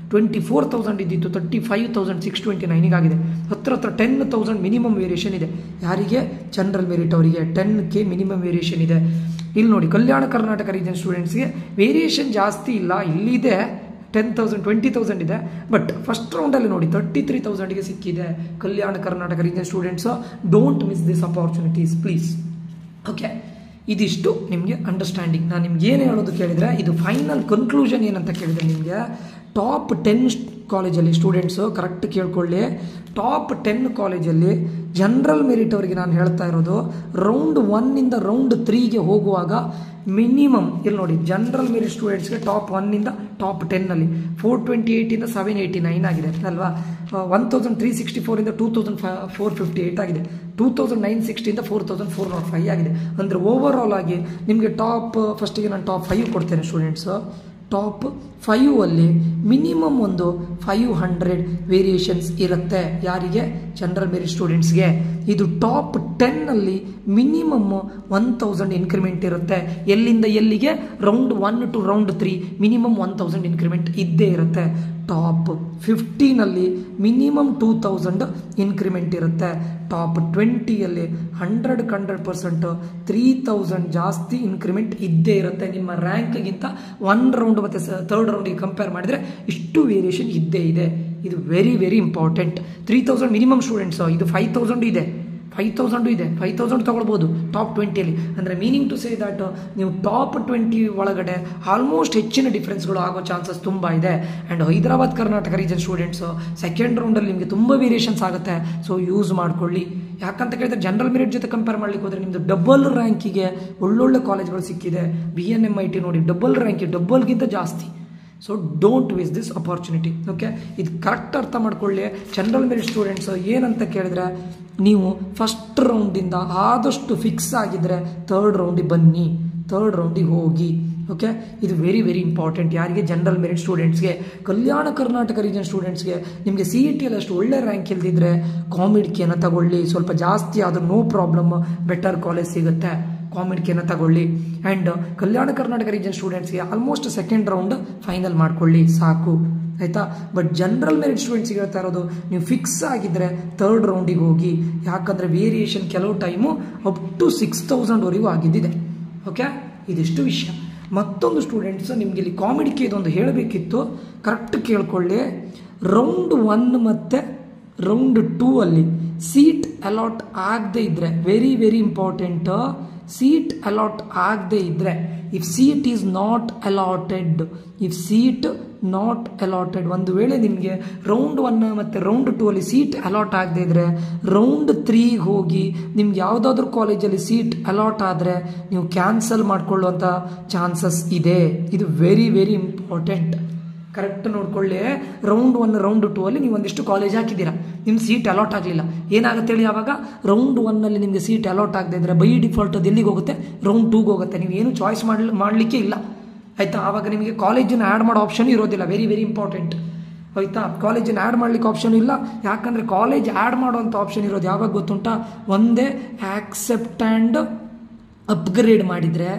twenty four thousand ಇದ್ದಿತ್ತು thirty five thousand six twenty ನೈನಿಗಾಗಿದೆ ಹತ್ರ ಹತ್ರ ಟೆನ್ ತೌಸಂಡ್ ಮಿನಿಮಮ್ ವೇರಿಯೇಷನ್ ಇದೆ ಯಾರಿಗೆ ಜನರಲ್ ಮೆರಿಟ್ ಅವರಿಗೆ ಟೆನ್ ಕೆ ಮಿನಿಮಮ್ ವೇರಿಯೇಷನ್ ಇದೆ ಇಲ್ಲಿ ನೋಡಿ ಕಲ್ಯಾಣ ಕರ್ನಾಟಕ ರೀಜನ್ ಸ್ಟೂಡೆಂಟ್ಸ್ಗೆ ವೇರಿಯೇಷನ್ ಜಾಸ್ತಿ ಇಲ್ಲ ಇಲ್ಲಿದೆ ಟೆನ್ ತೌಸಂಡ್ ಟ್ವೆಂಟಿ ತೌಸಂಡ್ ಇದೆ ಬಟ್ ಫಸ್ಟ್ ರೌಂಡಲ್ಲಿ ನೋಡಿ ತರ್ಟಿ ತ್ರೀ ತೌಸಂಡ್ಗೆ ಸಿಕ್ಕಿದೆ Kalyana Karnataka region students don't miss this opportunities please okay ಇದಿಷ್ಟು ನಿಮಗೆ ಅಂಡರ್ಸ್ಟ್ಯಾಂಡಿಂಗ್ ನಾನು ನಿಮ್ಗೆ ಏನು ಹೇಳೋದು ಕೇಳಿದರೆ ಇದು ಫೈನಲ್ ಕನ್ಕ್ಲೂಷನ್ ಏನಂತ ಕೇಳಿದರೆ ನಿಮಗೆ ಟಾಪ್ ಟೆನ್ ಕಾಲೇಜಲ್ಲಿ ಸ್ಟೂಡೆಂಟ್ಸು ಕರೆಕ್ಟ್ ಕೇಳ್ಕೊಳ್ಳಿ ಟಾಪ್ ಟೆನ್ ಕಾಲೇಜಲ್ಲಿ ಜನರಲ್ ಮೆರಿಟ್ ಅವರಿಗೆ ನಾನು ಹೇಳ್ತಾ ಇರೋದು ರೌಂಡ್ ಒನ್ನಿಂದ ರೌಂಡ್ ತ್ರೀಗೆ ಹೋಗುವಾಗ ಮಿನಿಮಮ್ ಇಲ್ಲಿ ನೋಡಿ ಜನರಲ್ ಮೆರಿಟ್ ಸ್ಟೂಡೆಂಟ್ಸ್ಗೆ ಟಾಪ್ ಒನ್ನಿಂದ ಟಾಪ್ ಟೆನ್ನಲ್ಲಿ ಫೋರ್ ಟ್ವೆಂಟಿ ಏಯ್ಟಿಂದ ಸೆವೆನ್ ಏಯ್ಟಿ ನೈನ್ ಆಗಿದೆ ಅಲ್ವಾ ಒನ್ ತೌಸಂಡ್ ತ್ರೀ ಸಿಕ್ಸ್ಟಿ ಫೋರಿಂದ two thousand four fifty eight ಆಗಿದೆ ಟೂ ತೌಸಂಡ್ ನೈನ್ ಸಿಕ್ಸ್ಟಿಯಿಂದ four thousand four not five ಆಗಿದೆ ಅಂದರೆ ಓವರ್ ಆಲ್ ಆಗಿ ನಿಮಗೆ ಟಾಪ್ ಫಸ್ಟಿಗೆ ನಾನು ಟಾಪ್ ಫೈವ್ ಕೊಡ್ತೇನೆ ಸ್ಟೂಡೆಂಟ್ಸು ಟಾಪ್ ಫೈವ್ ಅಲ್ಲಿ ಮಿನಿಮಮ್ ಒಂದು ಫೈವ್ ಹಂಡ್ರೆಡ್ ವೇರಿಯೇಷನ್ಸ್ ಇರುತ್ತೆ ಯಾರಿಗೆ ಜನರಲ್ ಮೆರಿಟ್ ಸ್ಟೂಡೆಂಟ್ಸ್ಗೆ ಇದು ಟಾಪ್ ಟೆನ್ನಲ್ಲಿ ಮಿನಿಮಮ್ ಒನ್ ತೌಸಂಡ್ ಇನ್ಕ್ರಿಮೆಂಟ್ ಇರುತ್ತೆ ಎಲ್ಲಿಂದ ಎಲ್ಲಿಗೆ round one two round three minimum one thousand increment ಇದ್ದೇ ಇರುತ್ತೆ ಟಾಪ್ ಫಿಫ್ಟೀನಲ್ಲಿ ಮಿನಿಮಮ್ ಟೂ ತೌಸಂಡ್ ಇನ್ಕ್ರಿಮೆಂಟ್ ಇರುತ್ತೆ ಟಾಪ್ ಟ್ವೆಂಟಿಯಲ್ಲಿ hundred hundred percent three thousand ಜಾಸ್ತಿ ಇನ್ಕ್ರಿಮೆಂಟ್ ಇದ್ದೇ ಇರುತ್ತೆ ನಿಮ್ಮ ರ್ಯಾಂಕ್ಗಿಂತ ಒನ್ ರೌಂಡ್ ಮತ್ತು ಥರ್ಡ್ ರೌಂಡಿಗೆ ಕಂಪೇರ್ ಮಾಡಿದರೆ ಇಷ್ಟು ವೇರಿಯೇಷನ್ ಇದ್ದೇ ಇದೆ ಇದು very very important three thousand minimum students ಇದು ಫೈವ್ ತೌಸಂಡ್ ಇದೆ ಫೈವ್ ತೌಸಂಡು ಇದೆ ಫೈವ್ ತೌಸಂಡ್ ತೊಗೊಳ್ಬೋದು ಟಾಪ್ ಟ್ವೆಂಟಿಯಲ್ಲಿ ಅಂದರೆ ಮೀನಿಂಗ್ ಟು ಸೇ ದಟ್ ನೀವು ಟಾಪ್ ಟ್ವೆಂಟಿ ಒಳಗಡೆ ಆಲ್ಮೋಸ್ಟ್ ಹೆಚ್ಚಿನ ಡಿಫ್ರೆನ್ಸ್ಗಳು ಆಗೋ ಚಾನ್ಸಸ್ ತುಂಬ ಇದೆ and Hyderabad Karnataka region students second ರೌಂಡಲ್ಲಿ ನಿಮಗೆ ತುಂಬ ವೇರಿಯೇಷನ್ಸ್ ಆಗುತ್ತೆ ಸೊ ಯೂಸ್ ಮಾಡ್ಕೊಳ್ಳಿ ಯಾಕಂತ ಕೇಳಿದ್ರೆ ಜನರಲ್ ಮೆರಿಟ್ ಜೊತೆ ಕಂಪೇರ್ ಮಾಡ್ಲಿಕ್ಕೆ ಹೋದರೆ ನಿಮ್ಮದು ಡಬಲ್ ರ್ಯಾಂಕಿಗೆ ಒಳ್ಳೊಳ್ಳೆ ಕಾಲೇಜ್ಗಳು ಸಿಕ್ಕಿದೆ B N M I T ನೋಡಿ ಡಬಲ್ ರ್ಯಾಂಕಿಗೆ ಡಬಲ್ಗಿಂತ ಜಾಸ್ತಿ so don't waste this opportunity okay ಇದು ಕರೆಕ್ಟ್ ಅರ್ಥ ಮಾಡ್ಕೊಳ್ಳಿ ಜನರಲ್ ಮೆರಿಟ್ ಸ್ಟೂಡೆಂಟ್ಸ್ ಏನಂತ ಕೇಳಿದ್ರೆ ನೀವು ಫಸ್ಟ್ ರೌಂಡಿಂದ ಆದಷ್ಟು ಫಿಕ್ಸ್ ಆಗಿದ್ರೆ ಥರ್ಡ್ ರೌಂಡಿಗೆ ಬನ್ನಿ ಥರ್ಡ್ ರೌಂಡಿಗೆ ಹೋಗಿ ಓಕೆ ಇದು ವೆರಿ ವೆರಿ ಇಂಪಾರ್ಟೆಂಟ್ ಯಾರಿಗೆ ಜನರಲ್ ಮೆರಿಟ್ ಸ್ಟೂಡೆಂಟ್ಸ್ಗೆ ಕಲ್ಯಾಣ ಕರ್ನಾಟಕ ರೀಜನ್ ಸ್ಟೂಡೆಂಟ್ಸ್ಗೆ ನಿಮಗೆ ಸಿ ಇ ಟಿಯಲ್ಲಿ ಅಷ್ಟು ಒಳ್ಳೆ ರ್ಯಾಂಕ್ ಇಲ್ದಿದ್ರೆ ಕಾಮಿಡ್ಕಿಯನ್ನು ತಗೊಳ್ಳಿ ಸ್ವಲ್ಪ ಜಾಸ್ತಿ ಆದರೂ ನೋ ಪ್ರಾಬ್ಲಮ್ ಬೆಟರ್ ಕಾಲೇಜ್ ಸಿಗುತ್ತೆ ಕಾಮಿಡ್ಕಿಯನ್ನು ತಗೊಳ್ಳಿ ಆ್ಯಂಡ್ ಕಲ್ಯಾಣ ಕರ್ನಾಟಕ ರೀಜನ್ ಸ್ಟೂಡೆಂಟ್ಸ್ಗೆ ಆಲ್ಮೋಸ್ಟ್ ಸೆಕೆಂಡ್ ರೌಂಡ್ ಫೈನಲ್ ಮಾಡ್ಕೊಳ್ಳಿ ಸಾಕು ಆಯಿತಾ ಬಟ್ ಜನರಲ್ ಮೆರಿಟ್ ಸ್ಟೂಡೆಂಟ್ಸ್ಗೆ ಹೇಳ್ತಾ ಇರೋದು ನೀವು ಫಿಕ್ಸ್ ಆಗಿದ್ದರೆ ಥರ್ಡ್ ರೌಂಡಿಗೆ ಹೋಗಿ ಯಾಕಂದರೆ ವೇರಿಯೇಷನ್ ಕೆಲವು ಟೈಮು ಅಪ್ ಟು ಸಿಕ್ಸ್ ತೌಸಂಡ್ವರೆಗೂ ಆಗಿದ್ದಿದೆ ಓಕೆ ಇದಿಷ್ಟು ವಿಷಯ ಮತ್ತೊಂದು ಸ್ಟೂಡೆಂಟ್ಸ್ ನಿಮಗೆ ಇಲ್ಲಿ ಕಾಮಿಡಿಗೆ ಇದೊಂದು ಹೇಳಬೇಕಿತ್ತು ಕರೆಕ್ಟ್ ಕೇಳ್ಕೊಳ್ಳಿ ರೌಂಡ್ ಒನ್ ಮತ್ತು ರೌಂಡ್ ಟೂ ಅಲ್ಲಿ ಸೀಟ್ ಅಲಾಟ್ ಆಗದೆ ಇದ್ದರೆ very very important seat allot ಆಗದೆ ಇದ್ದರೆ if seat is not allotted if seat not allotted ಒಂದು ವೇಳೆ ನಿಮಗೆ ರೌಂಡ್ ಒನ್ ಮತ್ತು ರೌಂಡ್ ಟೂ ಅಲ್ಲಿ ಸೀಟ್ ಅಲಾಟ್ ಆಗದೆ ಇದ್ದರೆ ರೌಂಡ್ ತ್ರೀಗೆ ಹೋಗಿ ನಿಮ್ಗೆ ಯಾವುದಾದ್ರೂ ಕಾಲೇಜಲ್ಲಿ ಸೀಟ್ ಅಲಾಟ್ ಆದರೆ ನೀವು ಕ್ಯಾನ್ಸಲ್ ಮಾಡಿಕೊಳ್ಳುವಂಥ ಚಾನ್ಸಸ್ ಇದೆ ಇದು ವೆರಿ ವೆರಿ ಇಂಪಾರ್ಟೆಂಟ್ ಕರೆಕ್ಟ್ ನೋಡ್ಕೊಳ್ಳಿ ರೌಂಡ್ ಒನ್ ರೌಂಡ್ ಟೂ ಅಲ್ಲಿ ನೀವು ಒಂದಿಷ್ಟು ಕಾಲೇಜ್ ಹಾಕಿದ್ದೀರಾ ನಿಮ್ಮ ಸೀಟ್ ಅಲಾಟ್ ಆಗಲಿಲ್ಲ ಏನಾಗುತ್ತೆ ಹೇಳಿ ಆವಾಗ ರೌಂಡ್ ಒನ್ನಲ್ಲಿ ನಿಮಗೆ ಸೀಟ್ ಅಲಾಟ್ ಆಗದೆ ಇದ್ದರೆ ಬೈ ಡಿಫಾಲ್ಟ್ ಅದು ಎಲ್ಲಿಗೆ ಹೋಗುತ್ತೆ ರೌಂಡ್ ಟೂಗೆ ಹೋಗುತ್ತೆ ನೀವು ಏನು ಚಾಯ್ಸ್ ಮಾಡಲಿ ಮಾಡಲಿಕ್ಕೆ ಇಲ್ಲ ಆಯಿತಾ ಆವಾಗ ನಿಮಗೆ ಕಾಲೇಜನ್ನು ಆ್ಯಡ್ ಮಾಡೋ ಆಪ್ಷನ್ ಇರೋದಿಲ್ಲ ವೆರಿ ವೆರಿ ಇಂಪಾರ್ಟೆಂಟ್ ಆಯಿತಾ ಕಾಲೇಜನ್ನು ಆ್ಯಡ್ ಮಾಡ್ಲಿಕ್ಕೆ ಆಪ್ಷನ್ ಇಲ್ಲ ಯಾಕಂದರೆ ಕಾಲೇಜ್ ಆ್ಯಡ್ ಮಾಡೋವಂಥ ಆಪ್ಷನ್ ಇರೋದು ಯಾವಾಗ ಗೊತ್ತುಂಟಾ ಒಂದೇ ಆಕ್ಸೆಪ್ಟ್ ಆ್ಯಂಡ್ ಅಪ್ಗ್ರೇಡ್ ಮಾಡಿದರೆ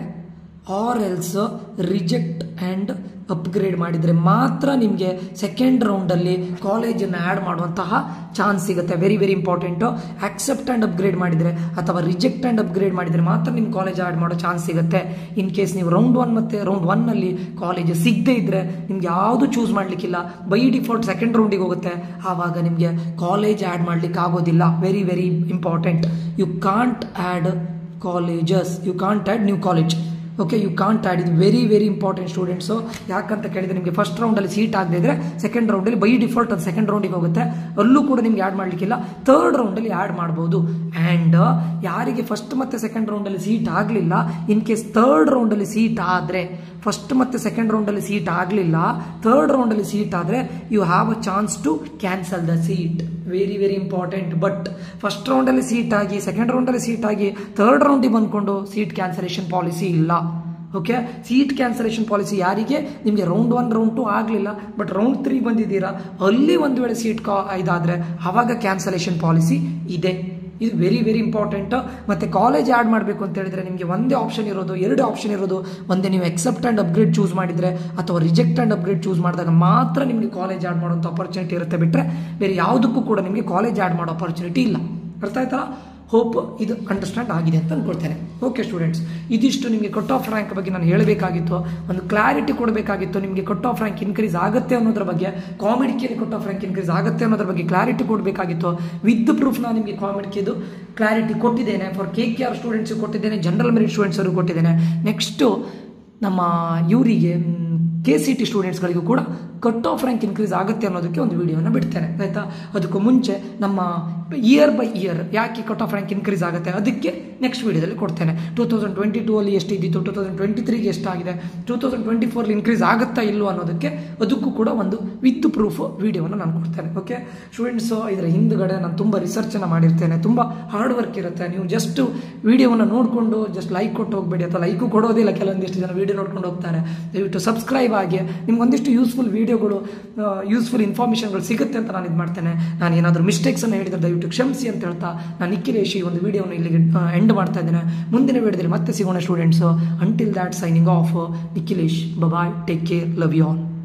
or else reject and upgrade ಮಾಡಿದರೆ ಮಾತ್ರ ನಿಮಗೆ ಸೆಕೆಂಡ್ ರೌಂಡಲ್ಲಿ ಕಾಲೇಜನ್ನು ಆ್ಯಡ್ ಮಾಡುವಂತಹ ಚಾನ್ಸ್ ಸಿಗುತ್ತೆ very very important accept and upgrade ಮಾಡಿದರೆ ಅಥವಾ ರಿಜೆಕ್ಟ್ ಆ್ಯಂಡ್ ಅಪ್ಗ್ರೇಡ್ ಮಾಡಿದರೆ ಮಾತ್ರ ನಿಮ್ಮ ಕಾಲೇಜ್ ಆ್ಯಡ್ ಮಾಡೋ ಚಾನ್ಸ್ ಸಿಗುತ್ತೆ ಇನ್ ಕೇಸ್ ನೀವು ರೌಂಡ್ ಒನ್ ಮತ್ತು ರೌಂಡ್ ಒನ್ನಲ್ಲಿ ಕಾಲೇಜ್ ಸಿಗದೇ ಇದ್ದರೆ ನಿಮ್ಗೆ ಯಾವುದು ಚೂಸ್ ಮಾಡಲಿಕ್ಕಿಲ್ಲ ಬೈ ಡಿಫಾಲ್ಟ್ ಸೆಕೆಂಡ್ ರೌಂಡಿಗೆ ಹೋಗುತ್ತೆ ಆವಾಗ ನಿಮಗೆ ಕಾಲೇಜ್ ಆ್ಯಡ್ ಮಾಡಲಿಕ್ಕೆ ಆಗೋದಿಲ್ಲ very very important you can't add colleges you can't add new college okay you can't add ಇದು ವೆರಿ ವೆರಿ ಇಂಪಾರ್ಟೆಂಟ್ ಸ್ಟೂಡೆಂಟ್ಸು ಯಾಕಂತ ಕೇಳಿದರೆ ನಿಮಗೆ ಫಸ್ಟ್ ರೌಂಡಲ್ಲಿ ಸೀಟ್ ಆಗದೆ ಇದ್ರೆ ಸೆಕೆಂಡ್ ರೌಂಡಲ್ಲಿ ಬೈ ಡಿಫಾಲ್ಟ್ ಅದು ಸೆಕೆಂಡ್ ರೌಂಡಿಗೆ ಹೋಗುತ್ತೆ ಅಲ್ಲೂ ಕೂಡ ನಿಮ್ಗೆ ಆ್ಯಡ್ ಮಾಡಲಿಕ್ಕಿಲ್ಲ ಥರ್ಡ್ ರೌಂಡಲ್ಲಿ ಆ್ಯಡ್ ಮಾಡ್ಬೋದು ಆ್ಯಂಡ್ ಯಾರಿಗೆ ಫಸ್ಟ್ ಮತ್ತು ಸೆಕೆಂಡ್ ರೌಂಡಲ್ಲಿ ಸೀಟ್ ಆಗಲಿಲ್ಲ ಇನ್ ಕೇಸ್ ಥರ್ಡ್ ರೌಂಡಲ್ಲಿ ಸೀಟ್ ಆದರೆ ಫಸ್ಟ್ ಮತ್ತು ಸೆಕೆಂಡ್ ರೌಂಡಲ್ಲಿ ಸೀಟ್ ಆಗಲಿಲ್ಲ ಥರ್ಡ್ ರೌಂಡಲ್ಲಿ ಸೀಟ್ ಆದರೆ you have a chance to cancel the seat very very important but first ರೌಂಡಲ್ಲಿ ಸೀಟ್ ಆಗಿ ಸೆಕೆಂಡ್ ರೌಂಡಲ್ಲಿ ಸೀಟ್ ಆಗಿ ಥರ್ಡ್ ರೌಂಡಿಗೆ ಬಂದ್ಕೊಂಡು ಸೀಟ್ ಕ್ಯಾನ್ಸಲೇಷನ್ ಪಾಲಿಸಿ ಇಲ್ಲ ಓಕೆ ಸೀಟ್ ಕ್ಯಾನ್ಸಲೇಷನ್ ಪಾಲಿಸಿ ಯಾರಿಗೆ ನಿಮಗೆ ರೌಂಡ್ ಒನ್ ರೌಂಡ್ ಟು ಆಗಲಿಲ್ಲ ಬಟ್ ರೌಂಡ್ ತ್ರೀ ಬಂದಿದ್ದೀರಾ ಅಲ್ಲಿ ಒಂದು ವೇಳೆ ಸೀಟ್ ಕಾ ಇದಾದರೆ ಆವಾಗ ಕ್ಯಾನ್ಸಲೇಷನ್ ಪಾಲಿಸಿ ಇದೆ ಇದು ವೆರಿ ವೆರಿ ಇಂಪಾರ್ಟೆಂಟ್ ಮತ್ತು ಕಾಲೇಜ್ ಆ್ಯಡ್ ಮಾಡಬೇಕು ಅಂತ ಹೇಳಿದ್ರೆ ನಿಮಗೆ ಒಂದೇ ಆಪ್ಷನ್ ಇರೋದು ಎರಡು ಆಪ್ಷನ್ ಇರೋದು ಒಂದೇ ನೀವು ಎಕ್ಸೆಪ್ಟ್ ಆ್ಯಂಡ್ ಅಪ್ಗ್ರೇಡ್ ಚೂಸ್ ಮಾಡಿದರೆ ಅಥವಾ ರಿಜೆಕ್ಟ್ ಆ್ಯಂಡ್ ಅಪ್ಗ್ರೇಡ್ ಚೂಸ್ ಮಾಡಿದಾಗ ಮಾತ್ರ ನಿಮಗೆ ಕಾಲೇಜ್ ಆ್ಯಡ್ ಮಾಡುವಂಥ ಅಪರ್ಚುನಿಟಿ ಇರುತ್ತೆ ಬಿಟ್ಟರೆ ಬೇರೆ ಯಾವುದಕ್ಕೂ ಕೂಡ ನಿಮಗೆ ಕಾಲೇಜ್ ಆ್ಯಡ್ ಮಾಡೋ ಅಪರ್ಚುನಿಟಿ ಇಲ್ಲ ಅರ್ಥ ಆಯ್ತಲ್ಲ ಹೋಪ್ ಇದು ಅಂಡರ್ಸ್ಟ್ಯಾಂಡ್ ಆಗಿದೆ ಅಂತ ಅನ್ಕೊಳ್ತೇನೆ ಓಕೆ ಸ್ಟೂಡೆಂಟ್ಸ್ ಇದಿಷ್ಟು ನಿಮಗೆ ಕಟ್ ಆಫ್ ರ್ಯಾಂಕ್ ಬಗ್ಗೆ ನಾನು ಹೇಳಬೇಕಾಗಿತ್ತು ಒಂದು ಕ್ಲಾರಿಟಿ ಕೊಡಬೇಕಾಗಿತ್ತು ನಿಮಗೆ ಕಟ್ ಆಫ್ ರ್ಯಾಂಕ್ ಇನ್ಕ್ರೀಸ್ ಆಗುತ್ತೆ ಅನ್ನೋದ್ರ ಬಗ್ಗೆ ಕಾಮಿಡಿಕೆಯಲ್ಲಿ ಕಟ್ ಆಫ್ ರ್ಯಾಂಕ್ ಇನ್ಕ್ರೀಸ್ ಆಗುತ್ತೆ ಅನ್ನೋದ್ರ ಬಗ್ಗೆ ಕ್ಲಾರಿಟಿ ಕೊಡಬೇಕಾಗಿತ್ತು ವಿತ್ ಪ್ರೂಫ್ ನಾನು ನಿಮಗೆ ಕಾಮಿಡಿಕೆದು ಕ್ಲಾರಿಟಿ ಕೊಟ್ಟಿದ್ದೇನೆ ಫಾರ್ ಕೆ ಕೆ ಆರ್ ಸ್ಟೂಡೆಂಟ್ಸಿಗೆ ಕೊಟ್ಟಿದ್ದೇನೆ ಜನರಲ್ ಮೆರಿಟ್ ಸ್ಟೂಡೆಂಟ್ಸರಿಗೂ ಕೊಟ್ಟಿದ್ದೇನೆ ನೆಕ್ಸ್ಟು ನಮ್ಮ ಇವರಿಗೆ ಕೆ ಸಿ ಟಿ ಸ್ಟೂಡೆಂಟ್ಸ್ಗಳಿಗೂ ಕೂಡ ಕಟ್ ಆಫ್ ರ್ಯಾಂಕ್ ಇನ್ಕ್ರೀಸ್ ಆಗುತ್ತೆ ಅನ್ನೋದಕ್ಕೆ ಒಂದು ವಿಡಿಯೋನ ಬಿಡ್ತೇನೆ ಆಯಿತಾ ಅದಕ್ಕೂ ಮುಂಚೆ ನಮ್ಮ ಇಯರ್ ಬೈ ಇಯರ್ ಯಾಕೆ ಕಟ್ ಆಫ್ ರ್ಯಾಂಕ್ ಇನ್ಕ್ರೀಸ್ ಆಗುತ್ತೆ ಅದಕ್ಕೆ ನೆಕ್ಸ್ಟ್ ವಿಡಿಯೋದಲ್ಲಿ ಕೊಡ್ತೇನೆ ಟೂ ತೌಸಂಡ್ ಟ್ವೆಂಟಿ ಟೂ ಅಲ್ಲಿ ಎಷ್ಟಿದ್ದಿತ್ತು ಟೂ ತೌಸಂಡ್ ಟ್ವೆಂಟಿ ತ್ರೀಗೆ ಎಷ್ಟಾಗಿದೆ ಟೂ ತೌಸಂಡ್ ಟ್ವೆಂಟಿ ಫೋರ್ಲಿ ಇನ್ಕ್ರೀಸ್ ಆಗುತ್ತಾ ಇಲ್ಲೋ ಅನ್ನೋದಕ್ಕೆ ಅದಕ್ಕೂ ಕೂಡ ಒಂದು ವಿತ್ ಪ್ರೂಫ್ ವಿಡಿಯೋವನ್ನು ನಾನು ಕೊಡ್ತೇನೆ ಓಕೆ ಸ್ಟೂಡೆಂಟ್ಸು ಇದರ ಹಿಂದುಗಡೆ ನಾನು ತುಂಬ ರಿಸರ್ಚನ್ನು ಮಾಡಿರ್ತೇನೆ ತುಂಬ ಹಾರ್ಡ್ ವರ್ಕ್ ಇರುತ್ತೆ ನೀವು ಜಸ್ಟ್ ವಿಡಿಯೋವನ್ನು ನೋಡಿಕೊಂಡು ಜಸ್ಟ್ ಲೈಕ್ ಕೊಟ್ಟು ಹೋಗಬೇಡಿ ಅಥವಾ ಲೈಕು ಕೊಡೋದಿಲ್ಲ ಕೆಲವೊಂದಿಷ್ಟು ಜನ ವಿಡಿಯೋ ನೋಡ್ಕೊಂಡು ಹೋಗ್ತಾರೆ ದಯವಿಟ್ಟು ಸಬ್ಸ್ಕ್ರೈಬ್ ಆಗಿ ನಿಮ್ಗೆ ಒಂದಿಷ್ಟು ಯೂಸ್ಫುಲ್ ವಿಡಿಯೋಗಳು ಯೂಸ್ಫುಲ್ ಇನ್ಫಾರ್ಮೇಷನ್ಗಳು ಸಿಗುತ್ತೆ ಅಂತ ನಾನು ಇದು ಮಾಡ್ತೇನೆ ನಾನು ಏನಾದರೂ ಮಿಸ್ಟೇಕ್ಸನ್ನು ಹೇಳಿದರೆ ದಯವಿಟ್ಟು ಕ್ಷಮಿಸಿ ಅಂತ ಹೇಳ್ತಾ ನಾನು ನಿಖಿಲೇಶ್ ಈ ಒಂದು ವಿಡಿಯೋನ ಇಲ್ಲಿಗೆ ಎಂಡ್ ಮಾಡ್ತಾ ಇದ್ದೇನೆ ಮುಂದಿನ ವಿಡಿಯೋದಲ್ಲಿ ಮತ್ತೆ ಸಿಗೋಣ students until that signing off Nikhilesh ಬಬಾಯ್ take care love you all